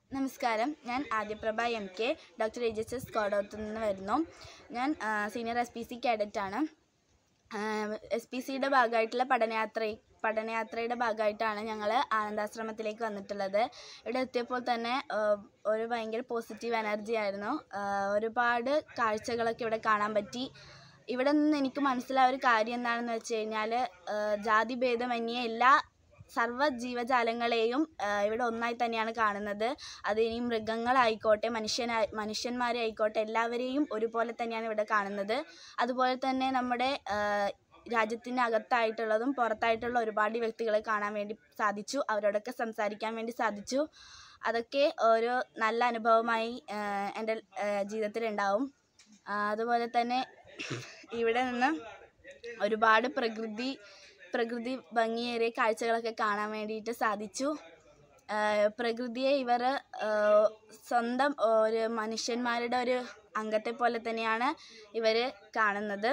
നമസ്കാരം ഞാൻ Adyaprabha M K doctor A H S Kodoth നിന്ന് വരുന്നു ഞാൻ സീനിയർ എസ് പി സി കാഡറ്റാണ് എസ് പി സിയുടെ ഭാഗമായിട്ടുള്ള പഠനയാത്ര പഠനയാത്രയുടെ ഭാഗമായിട്ടാണ് ഞങ്ങൾ ആനന്ദാശ്രമത്തിലേക്ക് വന്നിട്ടുള്ളത് ഇവിടെ എത്തിയപ്പോൾ തന്നെ ആ, ഒരു ഭയങ്കര പോസിറ്റീവ് എനർജി ആയിരുന്നു ആ, ഒരുപാട് കാഴ്ചകളൊക്കെ ഇവിടെ കാണാൻ പറ്റി ഇവിടെ നിന്ന് എനിക്ക് മനസ്സിലായ ഒരു കാര്യം എന്താണെന്ന് വെച്ച് കഴിഞ്ഞാൽ ജാതിഭേദമന്യേ എല്ലാ സർവ്വ ജീവജാലങ്ങളെയും ആ, ഇവിടെ ഒന്നായി തന്നെയാണ് കാണുന്നത് അത് ഇനി മൃഗങ്ങളായിക്കോട്ടെ മനുഷ്യനായി മനുഷ്യന്മാരെ ആയിക്കോട്ടെ എല്ലാവരെയും ഒരുപോലെ തന്നെയാണ് ഇവിടെ കാണുന്നത് അതുപോലെ തന്നെ നമ്മുടെ ആ, രാജ്യത്തിന് അകത്തായിട്ടുള്ളതും പുറത്തായിട്ടുള്ള ഒരുപാട് വ്യക്തികളെ കാണാൻ വേണ്ടി സാധിച്ചു അവരോടൊക്കെ സംസാരിക്കാൻ വേണ്ടി സാധിച്ചു അതൊക്കെ ഒരു നല്ല അനുഭവമായി ആ, എൻ്റെ ആ, ജീവിതത്തിലുണ്ടാവും ആ, അതുപോലെ തന്നെ ഇവിടെ നിന്ന് ഒരുപാട് പ്രകൃതി പ്രകൃതി ഭംഗിയേറിയ കാഴ്ചകളൊക്കെ കാണാൻ വേണ്ടിയിട്ട് സാധിച്ചു ആ, പ്രകൃതിയെ ഇവർ സ്വന്തം ഒരു മനുഷ്യന്മാരുടെ ഒരു അംഗത്തെ പോലെ തന്നെയാണ് ഇവർ കാണുന്നത്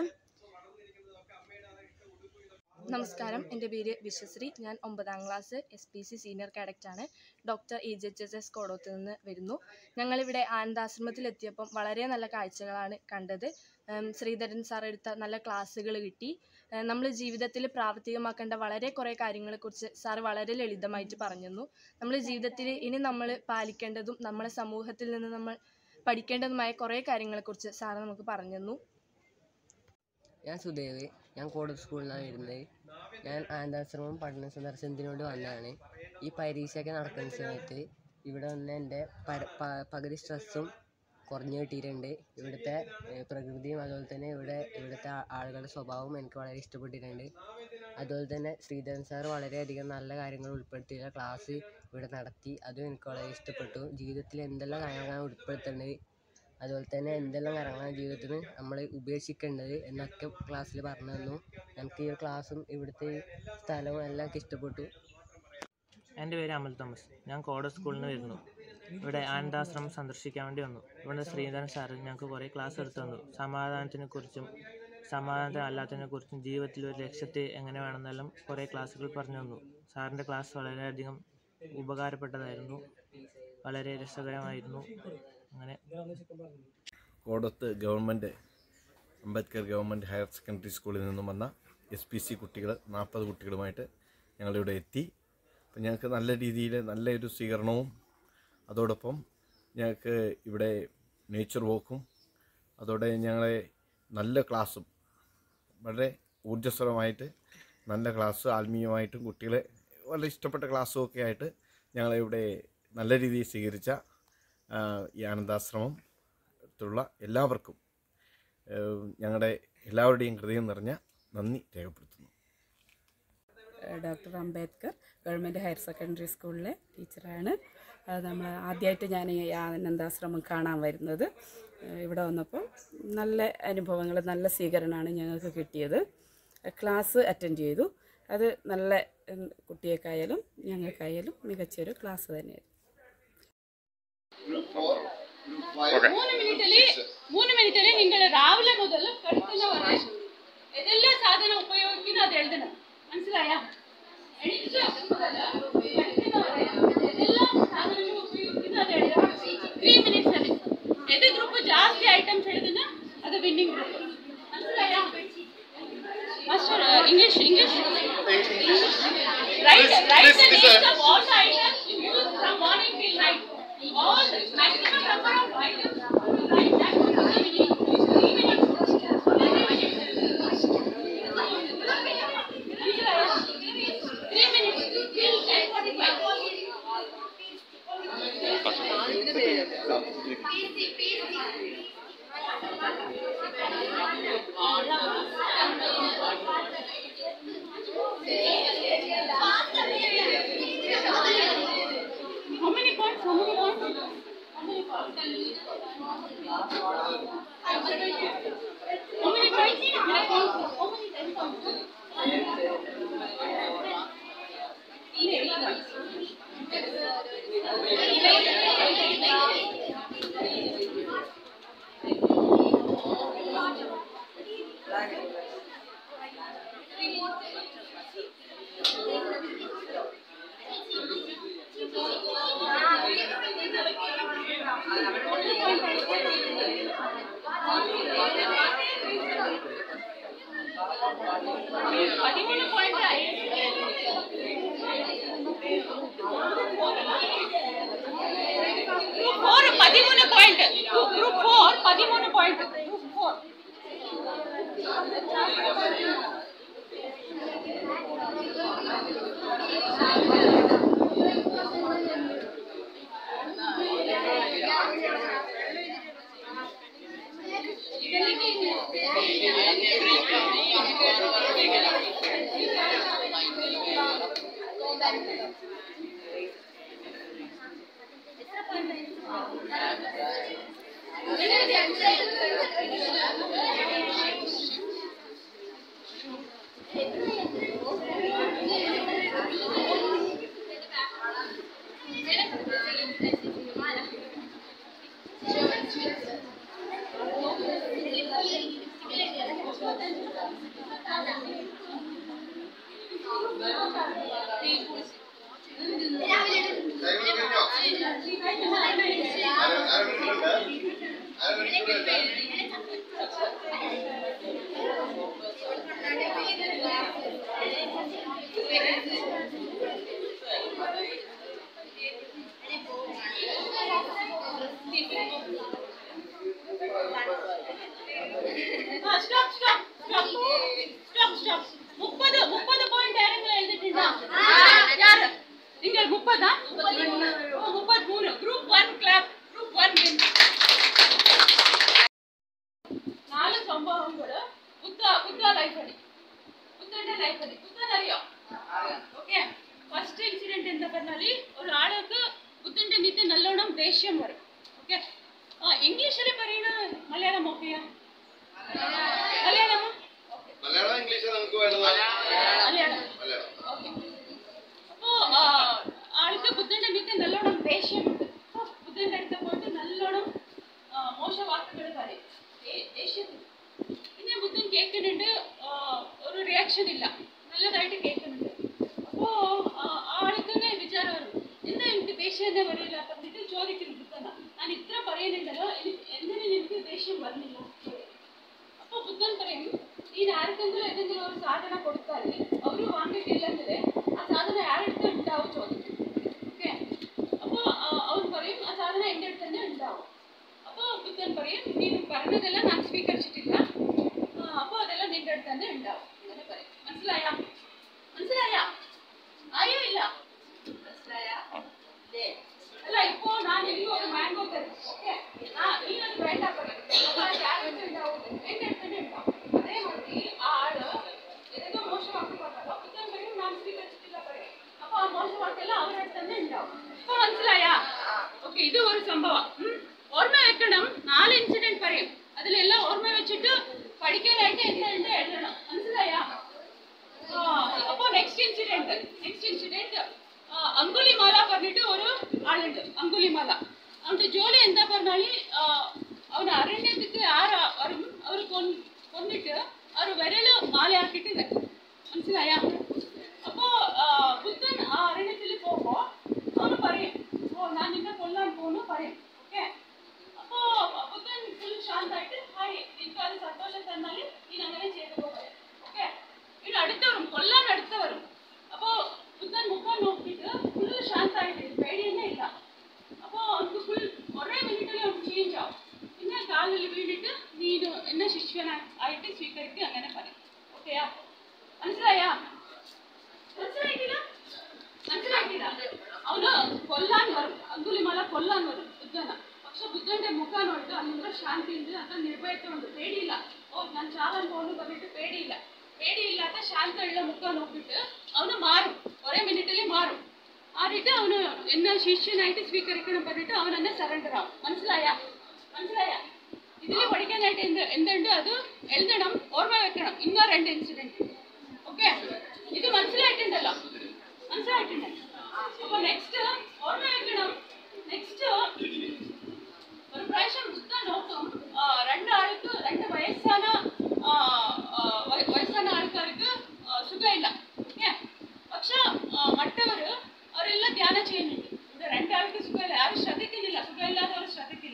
നമസ്കാരം എൻ്റെ പേര് വിശ്വശ്രീ ഞാൻ ഒമ്പതാം class S P C senior കാഡക്റ്റാണ് doctor E J H S Kodoth നിന്ന് വരുന്നു ഞങ്ങളിവിടെ ആനന്ദാശ്രമത്തിലെത്തിയപ്പം വളരെ നല്ല കാഴ്ചകളാണ് കണ്ടത് ഉം, ശ്രീധരൻ സാർ എടുത്ത നല്ല ക്ലാസ്സുകൾ കിട്ടി നമ്മൾ ജീവിതത്തിൽ പ്രാവർത്തികമാക്കേണ്ട വളരെ കുറേ കാര്യങ്ങളെക്കുറിച്ച് സാർ വളരെ ലളിതമായിട്ട് പറഞ്ഞു തന്നു നമ്മൾ ജീവിതത്തിൽ ഇനി നമ്മൾ പാലിക്കേണ്ടതും നമ്മളെ സമൂഹത്തിൽ നിന്ന് നമ്മൾ പഠിക്കേണ്ടതുമായ കുറേ കാര്യങ്ങളെക്കുറിച്ച് സാർ നമുക്ക് പറഞ്ഞു തന്നു ഞാൻ സുദേവ് ഞാൻ കോടതി സ്കൂളിൽ നിന്നാണ് വരുന്നത് ഞാൻ ആനന്ദാശ്രമം പഠന സന്ദർശനത്തിനോട് വന്നതാണ് ഈ പരീക്ഷയൊക്കെ നടക്കുന്ന സമയത്ത് ഇവിടെ വന്ന് എൻ്റെ പര പ- പകുതി സ്ട്രെസ്സും കുറഞ്ഞു കിട്ടിയിട്ടുണ്ട് ഇവിടുത്തെ ഏഹ്, പ്രകൃതിയും അതുപോലെ തന്നെ ഇവിടെ ഇവിടുത്തെ ആ- ആളുകളുടെ സ്വഭാവവും എനിക്ക് വളരെ ഇഷ്ടപ്പെട്ടിട്ടുണ്ട് അതുപോലെ തന്നെ ശ്രീധരൻ സാർ വളരെയധികം നല്ല കാര്യങ്ങൾ ഉൾപ്പെടുത്തിയ ക്ലാസ് ഇവിടെ നടത്തി അതും എനിക്ക് വളരെ ഇഷ്ടപ്പെട്ടു ജീവിതത്തിൽ എന്തെല്ലാം കാര്യങ്ങളാണ് ഉൾപ്പെടുത്തേണ്ടത് അതുപോലെ തന്നെ എന്തെല്ലാം കാര്യങ്ങളാണ് ജീവിതത്തിൽ നമ്മൾ ഉപേക്ഷിക്കേണ്ടത് എന്നൊക്കെ ക്ലാസ്സിൽ പറഞ്ഞു തന്നു എനിക്ക് ഈ ക്ലാസ്സും ഇവിടുത്തെ ഈ സ്ഥലവും എല്ലാം എനിക്ക് ഇഷ്ടപ്പെട്ടു എൻ്റെ പേര് അമൽ തോമസ് ഞാൻ കോട സ്കൂളിൽ നിന്ന് വരുന്നു ഇവിടെ ആനന്ദാശ്രമം സന്ദർശിക്കാൻ വേണ്ടി വന്നു ഇവിടെ ശ്രീധരൻ സാറ് ഞങ്ങൾക്ക് കുറേ ക്ലാസ് എടുത്തു തന്നു സമാധാനത്തിനെ കുറിച്ചും സമാധാനത്തിന് അല്ലാത്തതിനെ കുറിച്ചും ജീവിതത്തിൽ ഒരു ലക്ഷ്യത്തെ എങ്ങനെ വേണമെന്നെല്ലാം കുറേ ക്ലാസ്സുകൾ പറഞ്ഞു തന്നു സാറിൻ്റെ ക്ലാസ് വളരെയധികം ഉപകാരപ്പെട്ടതായിരുന്നു വളരെ രസകരമായിരുന്നു അങ്ങനെ Kodoth government Ambedkar government higher secondary സ്കൂളിൽ നിന്നും വന്ന എസ് പി സി കുട്ടികൾ നാൽപ്പത് കുട്ടികളുമായിട്ട് ഞങ്ങളിവിടെ എത്തി അപ്പം ഞങ്ങൾക്ക് നല്ല രീതിയിൽ നല്ലൊരു സ്വീകരണവും അതോടൊപ്പം ഞങ്ങൾക്ക് ഇവിടെ നേച്ചർ വോക്കും അതോടെ ഞങ്ങളെ നല്ല ക്ലാസ്സും വളരെ ഊർജ്ജസ്വലമായിട്ട് നല്ല ക്ലാസ് ആത്മീയമായിട്ടും കുട്ടികളെ വളരെ ഇഷ്ടപ്പെട്ട ക്ലാസ്സും ഒക്കെ ആയിട്ട് ഞങ്ങളെ ഇവിടെ നല്ല രീതിയിൽ സ്വീകരിച്ച ആ, ഈ ആനന്ദാശ്രമം ത്തുള്ള എല്ലാവർക്കും ഏഹ്, ഞങ്ങളുടെ എല്ലാവരുടെയും ഹൃദയം നിറഞ്ഞ നന്ദി രേഖപ്പെടുത്തുന്നു doctor Ambedkar government higher secondary സ്കൂളിലെ ടീച്ചറാണ് അത് നമ്മൾ ആദ്യമായിട്ട് ഞാൻ ഈ ആനന്ദാശ്രമം കാണാൻ വരുന്നത് ഏഹ് ഇവിടെ വന്നപ്പോൾ നല്ല അനുഭവങ്ങൾ നല്ല സ്വീകരണമാണ് ഞങ്ങൾക്ക് കിട്ടിയത് ക്ലാസ് അറ്റൻഡ് ചെയ്തു അത് നല്ല ഉം, കുട്ടിയേക്കായാലും ഞങ്ങൾക്കായാലും മികച്ചൊരു ക്ലാസ് തന്നെയായിരുന്നു ಮೂರು ಮಿನಿಟಲ್ಲಿ ಮೂರು ಮಿನಿಟಲ್ಲಿ ನಿಂಗಳ ರಾವಿലെ മുതൽ കടുക്കുന്നവരെ ഏതെല്ലാം സാധന ഉപയോഗിക്കുന്നു അത് എഴുതണം മനസ്സിലായാ എണീറ്റ് മുതൽ കടുക്കുന്നവരെ ഏതെല്ലാം സാധനങ്ങൾ ഉപയോഗിക്കുന്നു അത് എഴുതണം ത്രീ മിനിറ്റ്സ് ಅಲ್ಲಿ ഏത് ഗ്രൂപ്പ് ಜಾಸ್ತಿ ಐಟಮ್ಸ್ എഴുതുന്ന അത് വിന്നിംഗ് ഗ്രൂപ്പ് മനസ്സിലായാ master English English Write, write the names of all the items you use from morning till night. All the maximum number of items you write that will be winning. Three minutes. Three minutes. Till 10:45. How many points? How many points? How many points? How many points? How many ten points? പതിമൂന്ന് point group four പതിമൂന്ന് point group four പതിമൂന്ന് point group four stop stop stop stop മുപ്പത് മുപ്പത് point ആരെങ്കിലും എഴുതിട്ടുണ്ടോ யாரு நீங்கள் முப்பதா முப்பத்தி மூணு group one clap group one നാല് സംഭവങ്ങള് ബുദ്ധ ബുദ്ധ ലൈഫടി ബുദ്ധന്റെ ലൈഫടി ബുദ്ധൻ അറിയോ ഓക്കെ ഫസ്റ്റ് ഇൻസിഡന്റ് എന്താ പറഞ്ഞാല് ഒരാൾക്ക് ബുദ്ധന്റെ മീത്ത് നല്ലോണം ദേഷ്യം വരും ഓക്കെ ഇംഗ്ലീഷിൽ പറയുന്ന മലയാളം ഓക്കെയാ മലയാളം മലയാളം ഇംഗ്ലീഷ് നമുക്ക് വേണ്ടത് മലയാളം മലയാളം ഓക്കെ അപ്പോ ആ, ആൾക്ക് ബുദ്ധന്റെ മീത്തെ നല്ലോണം ദേഷ്യമുണ്ട് അപ്പൊ ബുദ്ധന്റെ അടുത്ത് പോയിട്ട് നല്ലോണം ആ, മോശ വാക്കുകൾ പറയും ദേ- ദേഷ്യത്തിൽ പിന്നെ ബുദ്ധൻ കേൾക്കുന്നുണ്ട് ആ, ഒരു റിയാക്ഷൻ ഇല്ല നല്ലതായിട്ട് കേൾക്കുന്നുണ്ട് അപ്പോ ആ, ആൾക്ക് തന്നെ വിചാരം വരും എന്താ എനിക്ക് ദേഷ്യം തന്നെ വരില്ല പറഞ്ഞിട്ട് ചോദിക്കുന്നു ബുദ്ധന ഞാൻ ഇത്ര പറയുന്നുണ്ടല്ലോ എനിക്ക് എന്തിനു എനിക്ക് ദേഷ്യം വരുന്നില്ല അപ്പൊ ബുദ്ധൻ പറയും നീൻ ആർക്കെങ്കിലും ഏതെങ്കിലും ഒരു സാധനം കൊടുത്താൽ അവര് വാങ്ങിയിട്ടില്ലെങ്കിൽ ആ സാധനം ആരുടെ ഉണ്ടാവും ചോദിക്കും ഓക്കെ അപ്പൊ അവൻ പറയും ആ സാധനം എൻ്റെ അടുത്ത് തന്നെ ഉണ്ടാവും അപ്പൊ ബുദ്ധൻ പറയും നീ പറഞ്ഞതെല്ലാം ഞാൻ സ്വീകരിച്ചിട്ടില്ല ആ, അപ്പൊ അതെല്ലാം നിന്റെ അടുത്ത് തന്നെ ഉണ്ടാവും അങ്ങനെ പറയും മനസ്സിലായ മനസ്സിലായ ആയോ ഇല്ല അല്ല ഇപ്പോ ഞാൻ എനിക്ക് ഒരു മാംഗോ തരും ഓക്കെ ആ നീ അത് വേണ്ട പറയും അപ്പൊ അത് ആരുടെ ഉണ്ടാവും എന്റെ അടുത്ത് തന്നെ ഉണ്ടാവും അതേമാതിരി ആ ആള് ഏതൊക്കെ മോശമാക്കി പറഞ്ഞല്ലോ ബുദ്ധൻ പറയും ഞാൻ സ്വീകരിച്ചിട്ടില്ല പറയും അപ്പൊ ആ മോശമാക്കെല്ലാം അവരുടെ അടുത്ത് തന്നെ ഉണ്ടാവും ഇപ്പൊ മനസ്സിലായാ ഓക്കെ ഇത് ഒരു സംഭവം ഉം. ഓർമ്മ വെക്കണം നാല് ഇൻസിഡന്റ് പറയും അതിലെല്ലാം ഓർമ്മ വെച്ചിട്ട് പഠിക്കാനായിട്ട് എന്താ എഴുതണം മനസ്സിലായാ ആ, അപ്പൊ next incident next incident Angulimala പറഞ്ഞിട്ട് ഒരു ആളുണ്ട് അങ്കുലിമാല അവന്റെ ജോലി എന്താ പറഞ്ഞാല് ആ, അവൻ അരണ്യത്തിക്ക് ആരാ വരും അവർ കൊന്നിട്ട് അവർ വിരല് മാലയാക്കിട്ട് വെക്കും മനസ്സിലായ അപ്പോ ആ, ബുദ്ധൻ ആ അരണ്യത്തിൽ പോകുമ്പോ അവന് പറയും ഓ ഞാൻ നിന്നെ കൊല്ലാൻ പോകുന്നു പറയും ഓക്കെ അപ്പോ ബുദ്ധൻ ഫുൾ ശാന്തായിട്ട് ഹായ് എനിക്ക് അത് സന്തോഷം തന്നാല് നീ അങ്ങനെ ചെയ്തു പോകാം ഓക്കെ ഇനി അടുത്തവരും കൊല്ലാൻ അടുത്തവരും അപ്പോ ബുദ്ധൻ മുഖം നോക്കിയിട്ട് ഫുൾ ശാന്തായിട്ട് പേടി തന്നെ ഇല്ല അപ്പോ അവർക്ക് ഫുൾ ഒരേ മിനിറ്റിൽ അവൻ ചേഞ്ച് ആവും പിന്നെ കാലിൽ വീണിട്ട് നീ ഇത് എന്നെ ശിഷ്യനായിട്ട് സ്വീകരിക്കുക അങ്ങനെ പറയും ഓക്കെയാ മനസ്സിലായാ മനസ്സിലായിട്ടില്ല മനസ്സിലായിട്ടില്ല അവന് കൊല്ലാൻ വരും അങ്കുലിമല കൊല്ലാൻ വരും ബുദ്ധന പക്ഷെ ബുദ്ധന്റെ മുഖം നോട്ട് അത്ര ശാന്തിയുണ്ട് അത്ര നിർഭയത്വമുണ്ട് പേടിയില്ല ഓ ഞാൻ ചാവാൻ പോകുന്നു പറഞ്ഞിട്ട് പേടിയില്ല പേടിയില്ലാത്ത ശാന്തമുള്ള മുഖം നോക്കിയിട്ട് അവന് മാറും ഒരേ മിനിറ്റിൽ മാറും മാറിയിട്ട് അവന് എന്നെ ശിഷ്യനായിട്ട് സ്വീകരിക്കണം പറഞ്ഞിട്ട് അവൻ എന്നെ സറണ്ടർ ആവും മനസ്സിലായ മനസ്സിലായ ഇതിൽ പഠിക്കാനായിട്ട് എന്ത് എന്തുണ്ട് അത് എഴുതണം ഓർമ്മ വെക്കണം ഇന്നോ രണ്ട് ഇൻസിഡന്റ് ഓക്കെ ഇത് മനസ്സിലായിട്ടുണ്ടല്ലോ മനസ്സിലായിട്ടുണ്ട് അപ്പൊ നെക്സ്റ്റ് ഓർമ്മ വെക്കണം നെക്സ്റ്റ് ഒരു പ്രാവശ്യം ബുദ്ധ നോക്കും ആ, രണ്ട് ആൾക്ക് രണ്ട് വയസ്സാന ആ, ആ, വയ- വയസ്സാന ആൾക്കാർക്ക് ആ, സുഖമില്ല ഓക്കെ പക്ഷെ മറ്റവര് അവരെല്ലാം ധ്യാനം ചെയ്യുന്നുണ്ട് ഇവിടെ രണ്ടാൾക്ക് സുഖമില്ല ആരും ശ്രദ്ധിക്കുന്നില്ല സുഖമില്ലാത്തവർ ശ്രദ്ധിക്കുന്നില്ല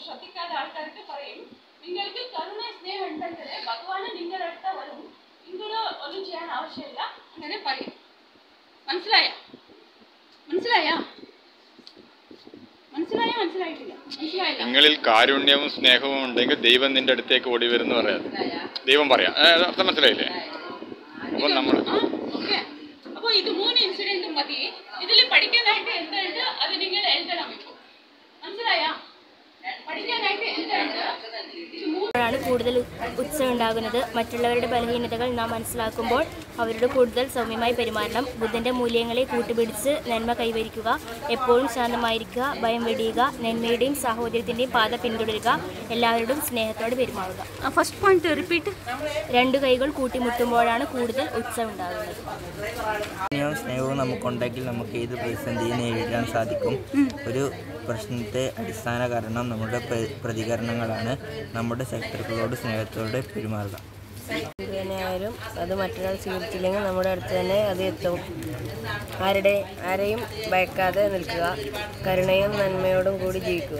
ശ്രദ്ധിക്കാത്ത ആൾക്കാർക്ക് പറയും നിങ്ങൾക്ക് കരുണ സ്നേഹം ഉണ്ടെങ്കിൽ ഭഗവാന് നിങ്ങളുടെ അടുത്ത് വരും നിങ്ങൾ ഒന്നും ചെയ്യാൻ ആവശ്യമില്ല അങ്ങനെ പറയും മനസ്സിലായ മനസ്സിലായ മനസ്സിലായ മനസ്സിലായിട്ടില്ല മനസ്സിലായില്ല നിങ്ങളിൽ കാരുണ്യവും സ്നേഹവും ഉണ്ടെങ്കിൽ ദൈവം നിന്റെ അടുത്തേക്ക് ഓടി വരുമെന്ന് പറയാം ദൈവം പറയാം ഏ, അർത്ഥം മനസ്സിലായില്ലേ അപ്പോൾ നമ്മൾ ആ ഓക്കെ അപ്പോൾ ഇത് മൂന്ന് ഇൻസിഡന്റ് മതി ഇതിൽ പഠിക്കാനായിട്ട് എന്തുണ്ട് അത് നിങ്ങൾ എഴുതണം ഇപ്പോൾ മനസ്സിലായ പഠിക്കാനായിട്ട് എന്തുണ്ട് ഇത് മൂന്ന് ാണ് കൂടുതൽ ഉത്സവം ഉണ്ടാകുന്നത് മറ്റുള്ളവരുടെ ബലഹീനതകൾ നാം മനസ്സിലാക്കുമ്പോൾ അവരോട് കൂടുതൽ സൗമ്യമായി പെരുമാറണം ബുദ്ധന്റെ മൂല്യങ്ങളെ കൂട്ടുപിടിച്ച് നന്മ കൈവരിക്കുക എപ്പോഴും ശാന്തമായിരിക്കുക ഭയം വെടിയുക നന്മയുടെയും സാഹോദര്യത്തിന്റെയും പാത പിന്തുടരുക എല്ലാവരോടും സ്നേഹത്തോടെ പെരുമാറുക ഫസ്റ്റ് പോയിന്റ് റിപ്പീറ്റ് രണ്ടു കൈകൾ കൂട്ടിമുട്ടുമ്പോഴാണ് കൂടുതൽ ഉത്സവം ഉണ്ടാകുന്നത് സ്നേഹവും സ്നേഹവും നമുക്കുണ്ടെങ്കിൽ നമുക്ക് ഏത് പ്രതിസന്ധിയും നേരിടാൻ സാധിക്കും ഒരു പ്രശ്നത്തെ അടിസ്ഥാന കാരണം നമ്മുടെ പ്ര- പ്രതികരണങ്ങളാണ് നമ്മുടെ ശത്രുക്കളോട് സ്നേഹത്തോടെ പെരുമാറുക ആയാലും അത് മറ്റൊരാൾ സ്വീകരിച്ചില്ലെങ്കിൽ നമ്മുടെ അടുത്ത് തന്നെ അത് എത്തും ആരുടെ ആരെയും ഭയക്കാതെ നിൽക്കുക കരുണയും നന്മയോടും കൂടി ജീവിക്കുക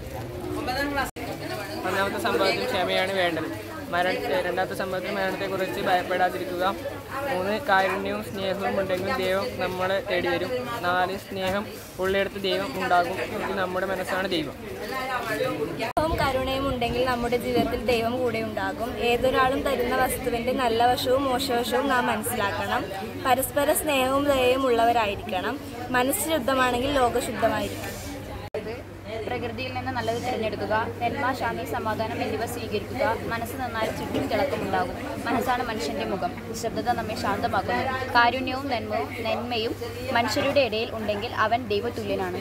ഒന്നാമത്തെ സംഭവത്തിൽ ക്ഷമയാണ് വേണ്ടത് മരണത്തെ രണ്ടാമത്തെ സംഭവത്തിൽ മരണത്തെക്കുറിച്ച് ഭയപ്പെടാതിരിക്കുക മൂന്ന് കാരുണ്യവും സ്നേഹവും ഉണ്ടെങ്കിൽ ദൈവം നമ്മളെ തേടി വരും നാല് സ്നേഹം ഉള്ളിടത്ത് ദൈവം ഉണ്ടാകും ഇത് നമ്മുടെ മനസ്സാണ് ദൈവം സ്നേഹവും കരുണയും ഉണ്ടെങ്കിൽ നമ്മുടെ ജീവിതത്തിൽ ദൈവം കൂടെ ഉണ്ടാകും ഏതൊരാളും തരുന്ന വസ്തുവിന്റെ നല്ല വശവും മോശവശവും നാം മനസ്സിലാക്കണം പരസ്പര സ്നേഹവും ദയവും ഉള്ളവരായിരിക്കണം മനസ്സ് ശുദ്ധമാണെങ്കിൽ ലോകം ശുദ്ധമായിരിക്കും പ്രകൃതിയിൽ നിന്ന് നല്ലത് തിരഞ്ഞെടുക്കുക നന്മ ശാന്തി സമാധാനം എന്നിവ സ്വീകരിക്കുക മനസ്സ് നന്നായി ചുറ്റും തിളക്കമുണ്ടാകും മനസ്സാണ് മനുഷ്യന്റെ മുഖം നിശബ്ദത നമ്മെ ശാന്തമാക്കുന്നു കാരുണ്യവും നന്മവും നന്മയും മനുഷ്യരുടെ ഇടയിൽ ഉണ്ടെങ്കിൽ അവൻ ദൈവതുല്യനാണ്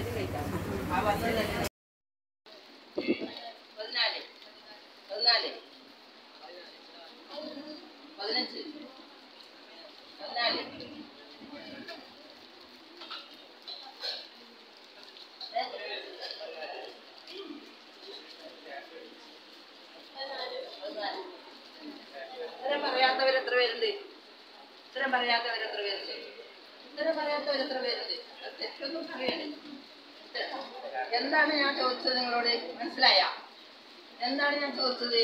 പതിനാല് പതിനാല് പതിനഞ്ച് പതിനാല് ഉത്തരം പറയാത്തവർ എത്ര പേരുണ്ട് ഉത്തരം പറയാത്തവർ എത്ര പേരുണ്ട് ഉത്തരം പറയാത്തവർ എത്ര പേരുണ്ട് അത് തെറ്റൊന്നും പറയണേ എന്താണ് ഞാൻ ചോദിച്ചത് നിങ്ങളോട് മനസ്സിലായ എന്താണ് ഞാൻ ചോദിച്ചത്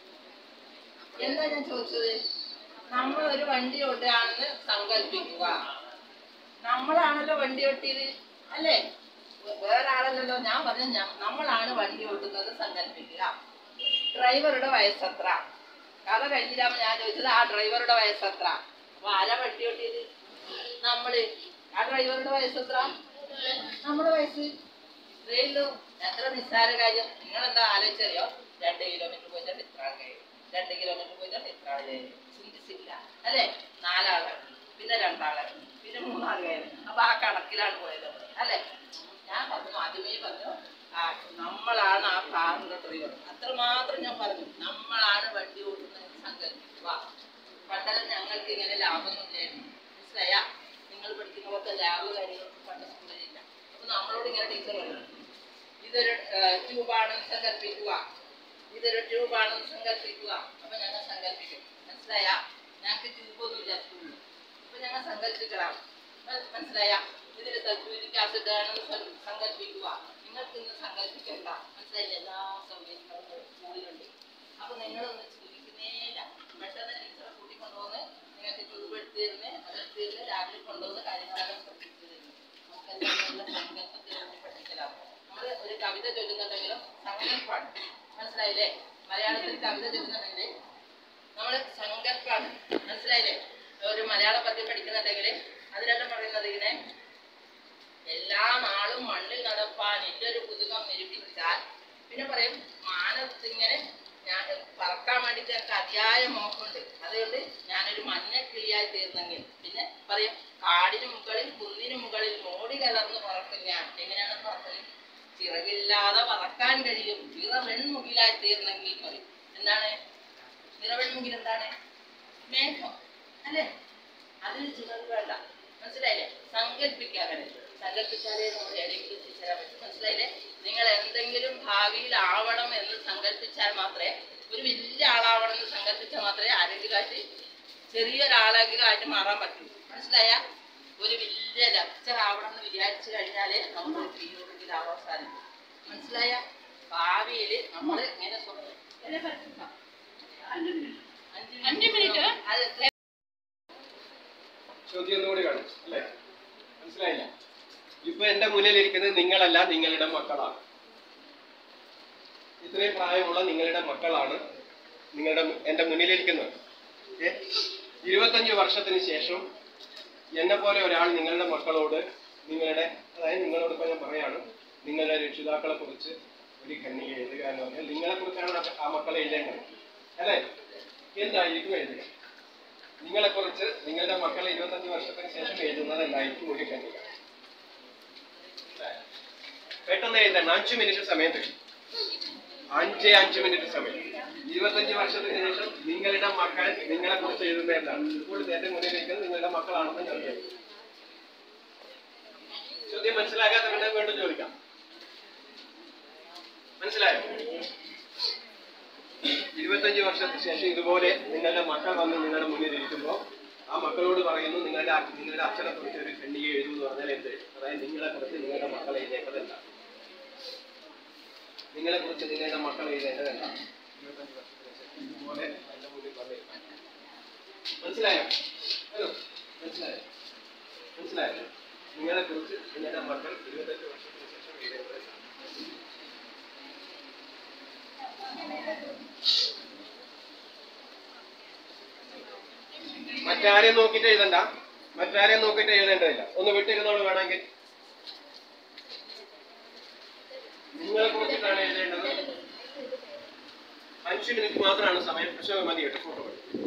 എന്താ ഞാൻ ചോദിച്ചത് നമ്മൾ ഒരു വണ്ടി ഓട്ടുകയാണെന്ന് സങ്കല്പിക്കുക നമ്മളാണല്ലോ വണ്ടി ഓട്ടിയത് അല്ലേ വേറെ ആളല്ലല്ലോ ഞാൻ പറഞ്ഞു ഞ- നമ്മളാണ് വണ്ടി ഓട്ടുന്നത് സങ്കല്പിക്കുക ഡ്രൈവറുടെ വയസ്സെത്ര കഥ കഴിഞ്ഞില്ലാമ ഞാൻ ചോദിച്ചത് ആ ഡ്രൈവറുടെ വയസ്സെത്ര അപ്പൊ ആരാ വണ്ടി ഓട്ടിയത് നമ്മള് ആ ഡ്രൈവറുടെ വയസ്സെത്ര നമ്മുടെ വയസ്സ് ഇത്രയുള്ളൂ എത്ര നിസ്സാര കാര്യം നിങ്ങൾ എന്താ ആലോചിച്ചറിയോ രണ്ട് കിലോമീറ്റർ പോയിട്ട് ഇത്ര ആൾ കഴിയും രണ്ട് കിലോമീറ്റർ പോയിട്ട് ഇത്ര ആൾ കഴിയും ചിന്തിച്ചില്ല അല്ലേ നാലാള് പിന്നെ രണ്ടാള് പിന്നെ മൂന്നാൾ കഴിയും അപ്പൊ ആ കണക്കിലാണ് പോയത് അല്ലേ ഞാൻ പറഞ്ഞു ആദ്യമേ പറഞ്ഞു ആ നമ്മളാണ് ആ കാറിന്റെ ഡ്രൈവർ അത്രമാത്രം ഞാൻ പറഞ്ഞു നമ്മളാണ് വണ്ടി ഓടുന്നത് സങ്കല്പിക്കുക പണ്ടെല്ലാം ഞങ്ങൾക്ക് ഇങ്ങനെ ലാഭമൊന്നുമില്ലായിരുന്നു മനസ്സിലായ നിങ്ങൾ പഠിക്കുന്ന പോലത്തെ ലാഭ കാര്യങ്ങൾ പണ്ട് സ്കൂളിലില്ല അപ്പൊ നമ്മളോട് ഇങ്ങനെ ടീച്ചർ പറഞ്ഞു ഇതൊരു ട്യൂബാണെന്ന് സങ്കല്പിക്കുക ഇതൊരു ട്യൂബാണെന്ന് സങ്കല്പിക്കുക അപ്പൊ ഞങ്ങൾ സങ്കല്പിക്കും മനസ്സിലായ ഞങ്ങൾക്ക് ട്യൂബൊന്നുമില്ല സ്കൂളിൽ അപ്പൊ ഞങ്ങൾ സങ്കല്പിക്കണം മന- മനസ്സിലായ ഇതിൽ സൾഫ്യൂരിക് ആസിഡ് ആണെന്ന് സ- സങ്കല്പിക്കുക നിങ്ങൾക്ക് ഇന്ന് സങ്കല്പിക്കണ്ട മനസ്സിലായില്ല എല്ലാ സൗകര്യങ്ങളും സ്കൂളിലുണ്ട് അപ്പൊ നിങ്ങളൊന്നും ചിന്തിക്കുന്നേയില്ല പെട്ടെന്ന് ടീച്ചറെ കൂട്ടിക്കൊണ്ടുവന്ന് നിങ്ങൾക്ക് ട്യൂബ് എടുത്ത് തരുന്ന അതെടുത്ത് തരുന്ന രാവിലെ കൊണ്ടുവന്ന് കാര്യങ്ങളെല്ലാം പഠിപ്പിച്ചു തരുന്നു നമുക്കെല്ലാം നല്ല സങ്കല്പത്തിലൂടെ പഠിക്കലാണ് നമ്മൾ ഒരു കവിത ചൊല്ലുന്നുണ്ടെങ്കിലും സങ്കല്പാണ് മനസ്സിലായില്ലേ മലയാളത്തിൽ കവിത ചൊല്ലുന്നുണ്ടെങ്കിൽ നമ്മൾ സങ്കല്പാണ് മനസ്സിലായില്ലേ ഒരു മലയാള പദ്യം പഠിക്കുന്നുണ്ടെങ്കിൽ അതിലെല്ലാം പറയുന്നത് ഇങ്ങനെ എല്ലാ നാളും മണ്ണിൽ നടപ്പാൻ ഇല്ലൊരു കുതുകം മെരുപ്പിച്ചാൽ പിന്നെ പറയും മാനത്തിങ്ങനെ ഞാൻ പറക്കാൻ വേണ്ടിയിട്ട് എനിക്ക് അതിയായ മോഹമുണ്ട് അതുകൊണ്ട് ഞാനൊരു മഞ്ഞ കിളിയായി തീർന്നെങ്കിൽ പിന്നെ പറയും കാടിന് മുകളിൽ കുന്നിന് മുകളിൽ മോടി കലർന്ന് പറക്കും ഞാൻ എങ്ങനെയാണ് പറക്കല് ചിറകില്ലാതെ പറക്കാൻ കഴിയും നിറവെൺമുകിലായി തീർന്നെങ്കിൽ പറയും എന്താണ് നിറവെൺമുകിൽ എന്താണ് മേഘം അല്ലേ അതിന് ചിറക് വേണ്ട മനസ്സിലായില്ലേ സങ്കല്പിക്കാതെ സങ്കല്പിച്ചാലേ നമ്മൾ എവിടെയെങ്കിലും എത്തിച്ചേരാൻ പറ്റും മനസ്സിലായില്ലേ നിങ്ങൾ എന്തെങ്കിലും ഭാവിയിൽ ആവണം എന്ന് സങ്കല്പിച്ചാൽ മാത്രമേ ഒരു വലിയ ആളാവണം എന്ന് സങ്കല്പിച്ചാൽ മാത്രമേ ആരെങ്കിലുമായിട്ട് ചെറിയൊരാളെങ്കിലും ആയിട്ട് മാറാൻ പറ്റൂ മനസ്സിലായ ഒരു വലിയ ലെക്ചർ ആവണം എന്ന് വിചാരിച്ചു കഴിഞ്ഞാലേ നമുക്ക് ജീവിതത്തിലാവാൻ സാധിക്കും മനസ്സിലായ ഭാവിയിൽ നമ്മൾ ഇങ്ങനെ സ്വ- അഞ്ച് മിനിറ്റ് ചോദ്യം ഒന്നുകൂടി വേണം അല്ലേ മനസ്സിലായില്ല ഇപ്പൊ എന്റെ മുന്നിലിരിക്കുന്നത് നിങ്ങളല്ല നിങ്ങളുടെ മക്കളാണ് ഇത്രയും പ്രായമുള്ള നിങ്ങളുടെ മക്കളാണ് നിങ്ങളുടെ മു- എന്റെ മുന്നിലിരിക്കുന്നത് ഏ? ഇരുപത്തഞ്ച് വർഷത്തിന് ശേഷം എന്നെ പോലെ ഒരാൾ നിങ്ങളുടെ മക്കളോട് നിങ്ങളുടെ അതായത് നിങ്ങളോട് ഇപ്പൊ ഞാൻ പറയാണ് നിങ്ങളുടെ രക്ഷിതാക്കളെ കുറിച്ച് ഒരു ഖണ്ഡിക എഴുതുക എന്ന് പറഞ്ഞാൽ നിങ്ങളെ കുറിച്ചാണ് ആ- ആ മക്കളെ എഴുതേണ്ടത് അല്ലേ എന്തായിരിക്കും എഴുതുക നിങ്ങളെ കുറിച്ച് നിങ്ങളുടെ മക്കളെ ഇരുപത്തഞ്ച് വർഷത്തിന് ശേഷം എഴുതുന്നതല്ലായിരിക്കും ഒരു ഖണ്ഡിക പെട്ടെന്ന് എഴുതണം അഞ്ച് മിനിറ്റ് സമയം തരും അഞ്ച് അഞ്ച് മിനിറ്റ് സമയം ഇരുപത്തഞ്ച് വർഷത്തിന് ശേഷം നിങ്ങളുടെ മക്കൾ നിങ്ങളെ കുറിച്ച് എഴുതുന്നത് എന്താണ് ഇപ്പോൾ എന്റെ മുന്നിൽ ഇരിക്കുന്നത് നിങ്ങളുടെ മക്കളാണെന്ന് ഞാൻ വിചാരിക്കുന്നു. ചോദ്യം മനസ്സിലാകാത്തവരുടെ വീണ്ടും ചോദിക്കാം മനസ്സിലായോ ഇരുപത്തഞ്ച് വർഷത്തിന് ശേഷം ഇതുപോലെ നിങ്ങളുടെ മക്കൾ വന്ന് നിങ്ങളുടെ മുന്നിൽ ഇരിക്കുമ്പോൾ ആ മക്കളോട് പറയുന്നു നിങ്ങളുടെ അ- നിങ്ങളുടെ അച്ഛനെ കുറിച്ച് ഒരു ഖണ്ഡിക എഴുതും എന്ന് പറഞ്ഞാൽ എന്ത് അതായത് നിങ്ങളെ കുറിച്ച് നിങ്ങളുടെ മക്കൾ എഴുതേണ്ടത് എന്താണ് നിങ്ങളെ കുറിച്ച് നിങ്ങളുടെ മക്കൾ എഴുതേണ്ടത് എന്താണ് ഇരുപത്തഞ്ച് വർഷത്തിന് ശേഷം ഇതുപോലെ എന്റെ മുന്നിൽ വന്നിരിക്കും മനസ്സിലായോ ഹലോ മനസ്സിലായോ മനസ്സിലായോ നിങ്ങളെ കുറിച്ച് നിങ്ങളുടെ മക്കൾ ഇരുപത്തഞ്ച് വർഷത്തിന് ശേഷം എഴുതേണ്ടത് എന്താണ് മറ്റാരെയും നോക്കിയിട്ട് എഴുതണ്ട മറ്റാരെയും നോക്കിയിട്ട് എഴുതേണ്ടതില്ല ഒന്ന് വിട്ടിരുന്നോളൂ വേണമെങ്കിൽ നിങ്ങളെ കുറിച്ചിട്ടാണ് എഴുതേണ്ടത് അഞ്ച് മിനിറ്റ് മാത്രമാണ് സമയം പക്ഷെ മതി കേട്ടോ ഫോട്ടോ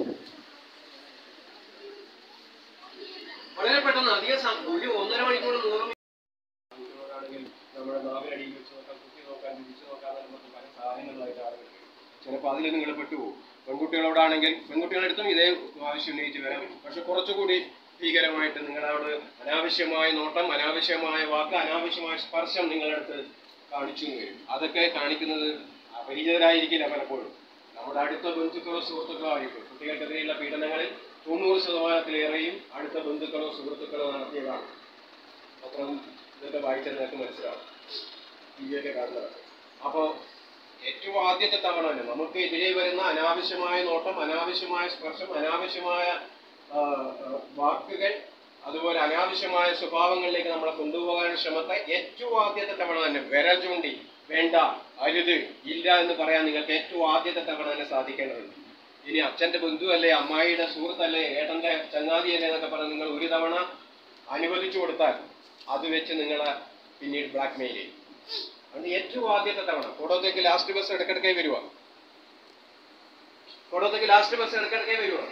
വളരെ പെട്ടെന്ന് അധികം സം- ഒരു ഒന്നര മണിക്കൂർ നൂറ് മിനിറ്റാണെങ്കിൽ നമ്മുടെ നാവിനടിയിൽ വെച്ച് നോക്കാം കുത്തി നോക്കാൻ പിടിച്ചു നോക്കാൻ നമുക്ക് പല സാധനങ്ങളായിട്ട് ആളുകൾ ചിലപ്പോൾ അതിൽ നിങ്ങൾ പെട്ടുപോകും പെൺകുട്ടികളോടാണെങ്കിൽ പെൺകുട്ടികളുടെ അടുത്തും ഇതേ ആവശ്യം ഉന്നയിച്ച് വരാം പക്ഷെ കുറച്ചുകൂടി ഭീകരമായിട്ട് നിങ്ങളോട് അനാവശ്യമായ നോട്ടം അനാവശ്യമായ വാക്ക് അനാവശ്യമായ സ്പർശം നിങ്ങളുടെ അടുത്ത് കാണിച്ചു എന്ന് വരും അതൊക്കെ കാണിക്കുന്നത് അപരിചിതരായിരിക്കില്ല പലപ്പോഴും നമ്മുടെ അടുത്ത ബന്ധുക്കളോ സുഹൃത്തുക്കളോ ആയിരിക്കും കുട്ടികൾക്കെതിരെയുള്ള പീഡനങ്ങളിൽ തൊണ്ണൂറ് ശതമാനത്തിലേറെയും അടുത്ത ബന്ധുക്കളോ സുഹൃത്തുക്കളോ നടത്തിയതാണ് പത്രം ഇതൊക്കെ വായിച്ചാൽ നിങ്ങൾക്ക് മനസ്സിലാവും ടി വി ഒക്കെ കാണുന്നതാണ് അപ്പോൾ ഏറ്റവും ആദ്യത്തെ തവണ തന്നെ നമുക്ക് എതിരെ വരുന്ന അനാവശ്യമായ നോട്ടം അനാവശ്യമായ സ്പർശം അനാവശ്യമായ ആ, ആ, വാക്കുകൾ അതുപോലെ അനാവശ്യമായ സ്വഭാവങ്ങളിലേക്ക് നമ്മളെ കൊണ്ടുപോകാൻ ശ്രമത്തെ ഏറ്റവും ആദ്യത്തെ തവണ തന്നെ വിരൽ ചൂണ്ടി വേണ്ട അരുത് ഇല്ല എന്ന് പറയാൻ നിങ്ങൾക്ക് ഏറ്റവും ആദ്യത്തെ തവണ തന്നെ സാധിക്കേണ്ടതുണ്ട് ഇനി അച്ഛന്റെ ബന്ധുവല്ലേ അമ്മായിയുടെ സുഹൃത്തല്ലേ ഏട്ടന്റെ ചങ്ങാതിയല്ലേ എന്നൊക്കെ പറഞ്ഞ് നിങ്ങൾ ഒരു തവണ അനുവദിച്ചു കൊടുത്താൽ അത് വെച്ച് നിങ്ങളെ പിന്നീട് ബ്ലാക്ക് മെയിൽ ചെയ്യും അതുകൊണ്ട് ഏറ്റവും ആദ്യത്തെ തവണ കോടത്തേക്ക് ലാസ്റ്റ് ബസ് ഇടക്കിടക്കേ വരുവാ കോടത്തേക്ക് ലാസ്റ്റ് ബസ് ഇടക്കിടക്കേ വരുവാ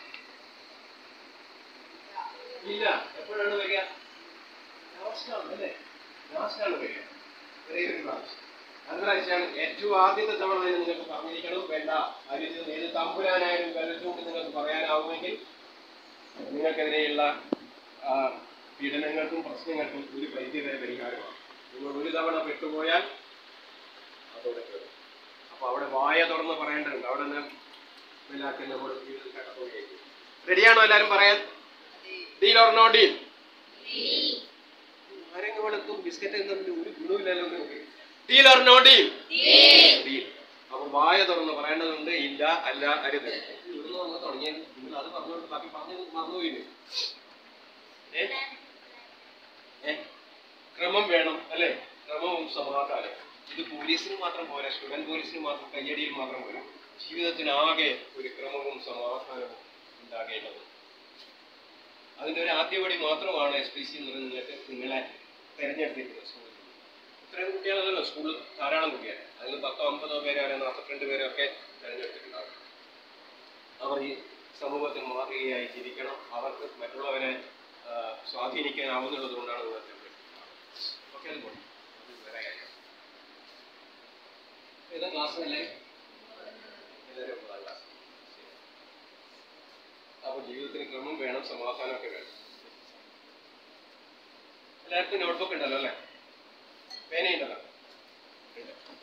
ഇല്ല എപ്പോഴാണ് വരിക ലാസ്റ്റ് ആണ് അല്ലേ ലാസ്റ്റ് ആണ് വരിക ഒരേ ഒരു പ്രാവശ്യം അടുത്തയാഴ്ചയാണ് ഏറ്റവും ആദ്യത്തെ തവണ തന്നെ നിങ്ങൾക്ക് പറഞ്ഞിരിക്കണം വേണ്ട അരിത് ഏത് തമ്പുരാനായാലും വെള്ളച്ചുകൊണ്ട് നിങ്ങൾക്ക് പറയാനാവുമെങ്കിൽ നിങ്ങൾക്കെതിരെയുള്ള ആ, പീഡനങ്ങൾക്കും പ്രശ്നങ്ങൾക്കും ഒരു പരിധി വരെ പരിഹാരമാണ് നിങ്ങൾ ഒരു തവണ പെട്ടുപോയാൽ അതോടെ കേറും. അപ്പൊ അവിടെ വായ തുറന്ന് പറയേണ്ടതുണ്ട് അവിടെ നിന്ന് എല്ലാവർക്കും നമ്മുടെ ജീവിതത്തിൽ കടത്തുകയായിരിക്കും റെഡിയാണോ എല്ലാവരും പറയാൻ ഡീൽ ഓർ നോ ഡീൽ ആരെങ്കിലും ഇവിടെ എത്തും ബിസ്ക്കറ്റ് എന്നതിന് ഒരു ഗുണമില്ലല്ലോ നിങ്ങൾക്ക് deal or no deal deal അപ്പൊ വായ തുറന്ന് പറയേണ്ടതുണ്ട് ഇല്ല അല്ല അരുത് ഇവിടുന്ന് വന്ന് തുടങ്ങിയ നിങ്ങൾ അത് പറഞ്ഞുകൊണ്ട് ബാക്കി പറഞ്ഞു മറന്നുപോയില്ലേ ഏ ഏ ക്രമം വേണം അല്ലേ ക്രമവും സമാധാനം ഇത് പോലീസിന് മാത്രം പോരാ സ്റ്റുഡന്റ് പോലീസിന് മാത്രം കയ്യടിയിൽ മാത്രം പോരാ ജീവിതത്തിനാകെ ഒരു ക്രമവും സമാധാനവും ഉണ്ടാകേണ്ടത് അതിന്റെ ഒരു ആദ്യപടി മാത്രമാണ് എസ് പി സി എന്ന് പറയുന്നത് നിങ്ങൾക്ക് നിങ്ങളെ തെരഞ്ഞെടുത്തിരിക്കുന്നത് സ്കൂളിൽ ഇത്രയും കുട്ടികളല്ലല്ലോ സ്കൂളിൽ ധാരാളം കുട്ടിയാണ് അതിൽ പത്തോ അമ്പതോ പേരോ അല്ലെങ്കിൽ നാൽപ്പത്തിരണ്ട് പേരോ ഒക്കെ തെരഞ്ഞെടുത്തിട്ടുണ്ടാകും അവർ ഈ സമൂഹത്തിൽ മാതൃകയായി ജീവിക്കണം അവർക്ക് മറ്റുള്ളവരെ ആ, സ്വാധീനിക്കാനാവുന്നുള്ളത് കൊണ്ടാണ് നിങ്ങൾ തെരഞ്ഞെടുക്കുന്നത് ഓക്കെ അത് പോട്ടെ അത് വേറെ കാര്യം ഏതാ ക്ലാസ് അല്ലേ എല്ലാവരും ഒമ്പതാം ക്ലാസ് അപ്പോൾ ജീവിതത്തിന് ക്രമം വേണം സമാധാനമൊക്കെ വേണം എല്ലാവർക്കും നോട്ട്ബുക്ക് ഉണ്ടല്ലോ അല്ലേ പേനയുണ്ടല്ലോ ഉണ്ട്